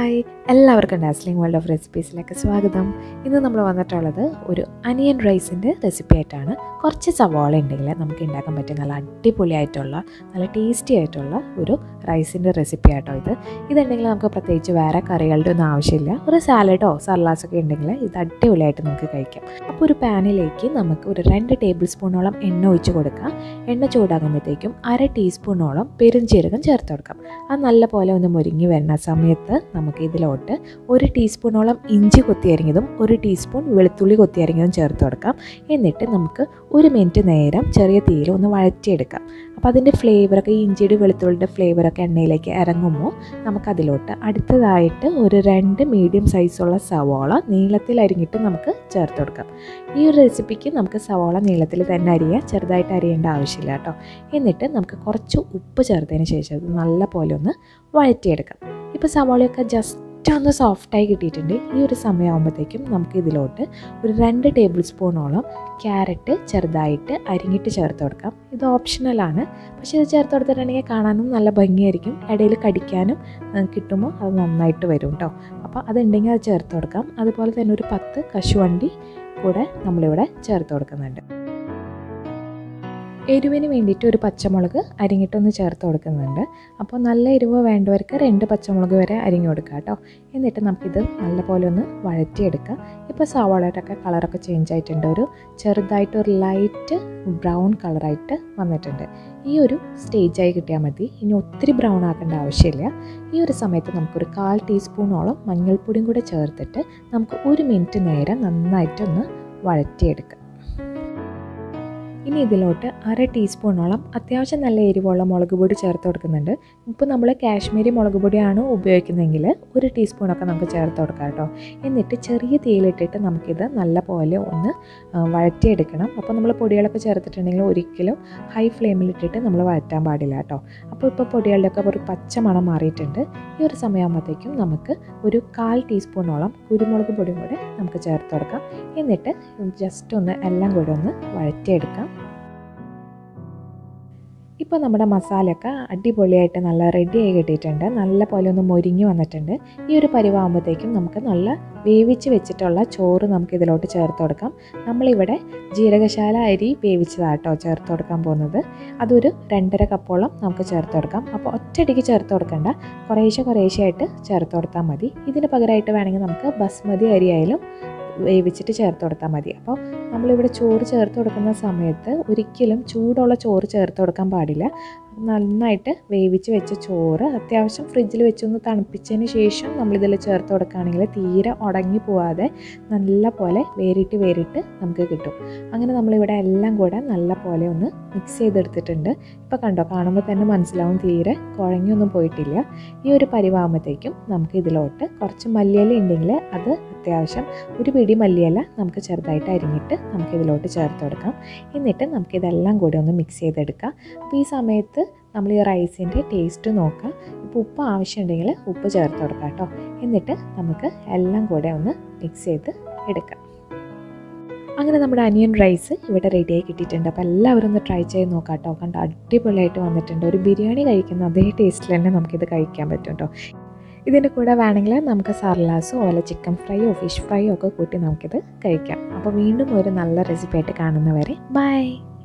hi എല്ലാവർക്കും dazzling world of റെസിപ്പീസിലേക്ക് സ്വാഗതം ഇന്ന് നമ്മൾ വന്നിട്ടുള്ളത് ഒരു അനിയൻ റൈസിൻ്റെ റെസിപ്പി ആയിട്ടാണ് കുറച്ച് സവാള ഉണ്ടെങ്കിൽ നമുക്ക് ഉണ്ടാക്കാൻ പറ്റിയ നല്ല അടിപൊളിയായിട്ടുള്ള നല്ല ടേസ്റ്റി ആയിട്ടുള്ള ഒരു റൈസിൻ്റെ റെസിപ്പി ആട്ടോ ഇത് ഇതുണ്ടെങ്കിൽ നമുക്ക് പ്രത്യേകിച്ച് വേറെ കറികളുടെ ഒന്നും ആവശ്യമില്ല ഒരു സാലഡോ സലാസൊക്കെ ഉണ്ടെങ്കിൽ ഇത് അടിപൊളിയായിട്ട് നമുക്ക് കഴിക്കാം അപ്പോൾ ഒരു പാനിലേക്ക് നമുക്ക് ഒരു രണ്ട് ടേബിൾ സ്പൂണോളം എണ്ണ ഒഴിച്ച് കൊടുക്കാം എണ്ണ ചൂടാകുമ്പോഴത്തേക്കും അര ടീസ്പൂണോളം പെരുംജീരകം ചേർത്ത് കൊടുക്കാം അത് നല്ല പോലെ ഒന്ന് മുരിങ്ങി വരുന്ന സമയത്ത് നമുക്ക് ഇതിലോട്ട് ഒരു ടീസ്പൂണോളം ഇഞ്ചി കൊത്തിയരിഞ്ഞതും ഒരു ടീസ്പൂൺ വെളുത്തുള്ളി കൊത്തിയരിഞ്ഞതും ചേർത്ത് കൊടുക്കാം എന്നിട്ട് നമുക്ക് ഒരു മിനിറ്റ് നേരം ചെറിയ തീയിൽ ഒന്ന് വഴറ്റിയെടുക്കാം അപ്പോൾ അതിൻ്റെ ഫ്ലേവറൊക്കെ ഈ ഇഞ്ചിയുടെ വെളുത്തുള്ളിയുടെ ഫ്ലേവറൊക്കെ എണ്ണയിലേക്ക് ഇറങ്ങുമ്പോൾ നമുക്കതിലോട്ട് അടുത്തതായിട്ട് ഒരു രണ്ട് മീഡിയം സൈസുള്ള സവാള നീളത്തിൽ അരിഞ്ഞിട്ട് നമുക്ക് ചേർത്ത് കൊടുക്കാം ഈ ഒരു റെസിപ്പിക്ക് നമുക്ക് സവാള നീളത്തിൽ തന്നെ അരിയാം ചെറുതായിട്ട് അരിയേണ്ട ആവശ്യമില്ല കേട്ടോ എന്നിട്ട് നമുക്ക് കുറച്ച് ഉപ്പ് ചേർത്തതിന് ശേഷം അത് നല്ല പോലെ ഒന്ന് വഴറ്റിയെടുക്കാം ഇപ്പോൾ സവാളയൊക്കെ ജസ്റ്റ് ഒന്ന് സോഫ്റ്റായി കിട്ടിയിട്ടുണ്ട് ഈ ഒരു സമയമാകുമ്പോഴത്തേക്കും നമുക്ക് ഇതിലോട്ട് ഒരു രണ്ട് ടേബിൾ സ്പൂണോളം ക്യാരറ്റ് ചെറുതായിട്ട് അരിഞ്ഞിട്ട് ചേർത്ത് കൊടുക്കാം ഇത് ഓപ്ഷണലാണ് പക്ഷേ ഇത് ചേർത്ത് കൊടുത്തിട്ടുണ്ടെങ്കിൽ കാണാനും നല്ല ഭംഗിയായിരിക്കും ഇടയിൽ കടിക്കാനും കിട്ടുമ്പോൾ അത് നന്നായിട്ട് വരും കേട്ടോ അപ്പോൾ അതുണ്ടെങ്കിൽ അത് ചേർത്ത് കൊടുക്കാം അതുപോലെ തന്നെ ഒരു പത്ത് കശുവണ്ടി കൂടെ നമ്മളിവിടെ ചേർത്ത് കൊടുക്കുന്നുണ്ട് എരിവിന് വേണ്ടിയിട്ട് ഒരു പച്ചമുളക് അരിഞ്ഞിട്ടൊന്ന് ചേർത്ത് കൊടുക്കുന്നുണ്ട് അപ്പോൾ നല്ല എരിവ് വേണ്ടവർക്ക് രണ്ട് പച്ചമുളക് വരെ അരിഞ്ഞു കൊടുക്കുക കേട്ടോ എന്നിട്ട് നമുക്കിത് നല്ലപോലെ ഒന്ന് വഴറ്റിയെടുക്കാം ഇപ്പോൾ സവാളയുടെയൊക്കെ കളറൊക്കെ ചേഞ്ച് ആയിട്ടുണ്ട് ഒരു ചെറുതായിട്ട് ഒരു ലൈറ്റ് ബ്രൗൺ കളറായിട്ട് വന്നിട്ടുണ്ട് ഈ ഒരു സ്റ്റേജായി കിട്ടിയാൽ മതി ഇനി ഒത്തിരി ബ്രൗൺ ആക്കേണ്ട ആവശ്യമില്ല ഈ ഒരു സമയത്ത് നമുക്കൊരു കാൽ ടീസ്പൂണോളം മഞ്ഞൾപ്പൊടിയും കൂടെ ചേർത്തിട്ട് നമുക്ക് ഒരു മിനിറ്റ് നേരം നന്നായിട്ടൊന്ന് വഴറ്റിയെടുക്കാം ഇനി ഇതിലോട്ട് അര ടീസ്പൂണോളം അത്യാവശ്യം നല്ല എരിവുള്ള മുളക് പൊടി ചേർത്ത് കൊടുക്കുന്നുണ്ട് ഇപ്പോൾ നമ്മൾ കാശ്മീരി മുളക് പൊടിയാണ് ഉപയോഗിക്കുന്നതെങ്കിൽ ഒരു ടീസ്പൂണൊക്കെ നമുക്ക് ചേർത്ത് കൊടുക്കാം കേട്ടോ എന്നിട്ട് ചെറിയ തീയിലിട്ടിട്ട് നമുക്കിത് നല്ല പോലെ ഒന്ന് വഴറ്റിയെടുക്കണം അപ്പോൾ നമ്മൾ പൊടികളൊക്കെ ചേർത്തിട്ടുണ്ടെങ്കിൽ ഒരിക്കലും ഹൈ ഫ്ലെയിമിലിട്ടിട്ട് നമ്മൾ വഴറ്റാൻ പാടില്ല കേട്ടോ അപ്പോൾ ഇപ്പോൾ പൊടികളുടെയൊക്കെ ഒരു പച്ച മണം മാറിയിട്ടുണ്ട് ഈ ഒരു സമയമാകുമ്പോഴത്തേക്കും നമുക്ക് ഒരു കാൽ ടീസ്പൂണോളം കുരുമുളക് പൊടിയും കൂടെ നമുക്ക് ചേർത്ത് കൊടുക്കാം എന്നിട്ട് ജസ്റ്റ് ഒന്ന് എല്ലാം കൂടെ ഒന്ന് വഴറ്റിയെടുക്കാം ഇപ്പോൾ നമ്മുടെ മസാലയൊക്കെ അടിപൊളിയായിട്ട് നല്ല റെഡി ആയി കിട്ടിയിട്ടുണ്ട് നല്ല പോലെ ഒന്ന് മൊരിഞ്ഞ് വന്നിട്ടുണ്ട് ഈ ഒരു പരിവാകുമ്പോഴത്തേക്കും നമുക്ക് നല്ല വേവിച്ച് വെച്ചിട്ടുള്ള ചോറ് നമുക്ക് ഇതിലോട്ട് ചേർത്ത് കൊടുക്കാം നമ്മളിവിടെ ജീരകശാല അരി വേവിച്ചതാട്ടോ ചേർത്ത് കൊടുക്കാൻ പോകുന്നത് അതൊരു രണ്ടര കപ്പോളം നമുക്ക് ചേർത്ത് കൊടുക്കാം അപ്പോൾ ഒറ്റയടിക്ക് ചേർത്ത് കൊടുക്കണ്ട കുറേശ്ശെ കുറേശ്ശെ ആയിട്ട് ചേർത്ത് കൊടുത്താൽ മതി ഇതിന് പകരമായിട്ട് വേണമെങ്കിൽ നമുക്ക് ബസ്മതി അരി ആയാലും വേവിച്ചിട്ട് ചേർത്ത് കൊടുത്താൽ മതി അപ്പോൾ നമ്മളിവിടെ ചോറ് ചേർത്ത് കൊടുക്കുന്ന സമയത്ത് ഒരിക്കലും ചൂടുള്ള ചോറ് ചേർത്ത് കൊടുക്കാൻ പാടില്ല നന്നായിട്ട് വേവിച്ച് വെച്ച ചോറ് അത്യാവശ്യം ഫ്രിഡ്ജിൽ വെച്ചൊന്ന് തണുപ്പിച്ചതിന് ശേഷം നമ്മളിതിൽ ചേർത്ത് കൊടുക്കുകയാണെങ്കിൽ തീരെ ഉടങ്ങി പോവാതെ നല്ല പോലെ വേറിട്ട് വേറിട്ട് നമുക്ക് കിട്ടും അങ്ങനെ നമ്മളിവിടെ എല്ലാം കൂടെ നല്ല പോലെ ഒന്ന് മിക്സ് ചെയ്തെടുത്തിട്ടുണ്ട് ഇപ്പോൾ കണ്ടോ കാണുമ്പോൾ തന്നെ മനസ്സിലാവും തീരെ കുഴഞ്ഞൊന്നും പോയിട്ടില്ല ഈ ഒരു പരിവാകുമ്പോഴത്തേക്കും നമുക്ക് ഇതിലോട്ട് കുറച്ച് മല്ലിയില ഉണ്ടെങ്കിൽ അത് അത്യാവശ്യം ഒരു പിടി മല്ലിയില നമുക്ക് ചെറുതായിട്ട് അരിഞ്ഞിട്ട് നമുക്ക് ഇതിലോട്ട് ചേർത്ത് കൊടുക്കാം എന്നിട്ട് നമുക്കിതെല്ലാം കൂടി ഒന്ന് മിക്സ് ചെയ്തെടുക്കാം അപ്പോൾ ഈ സമയത്ത് നമ്മൾ ഈ റൈസിൻ്റെ ടേസ്റ്റ് നോക്കുക ഇപ്പോൾ ഉപ്പ് ആവശ്യമുണ്ടെങ്കിൽ ഉപ്പ് ചേർത്ത് കൊടുക്കാം കേട്ടോ എന്നിട്ട് നമുക്ക് എല്ലാം കൂടെ ഒന്ന് മിക്സ് ചെയ്ത് എടുക്കാം അങ്ങനെ നമ്മുടെ അനിയൻ റൈസ് ഇവിടെ റെഡിയായി കിട്ടിയിട്ടുണ്ട് അപ്പോൾ എല്ലാവരും ഒന്ന് ട്രൈ ചെയ്ത് നോക്കാം കേട്ടോ കണ്ട് അടിപൊളിയായിട്ട് വന്നിട്ടുണ്ട് ഒരു ബിരിയാണി കഴിക്കുന്ന അതേ ടേസ്റ്റിൽ തന്നെ നമുക്കിത് കഴിക്കാൻ പറ്റും കേട്ടോ ഇതിൻ്റെ കൂടെ വേണമെങ്കിൽ നമുക്ക് സർലാസോ അല്ല ചിക്കൻ ഫ്രൈയോ ഫിഷ് ഫ്രൈയോ ഒക്കെ കൂട്ടി നമുക്കിത് കഴിക്കാം അപ്പോൾ വീണ്ടും ഒരു നല്ല റെസിപ്പി ആയിട്ട് കാണുന്നവരെ ബൈ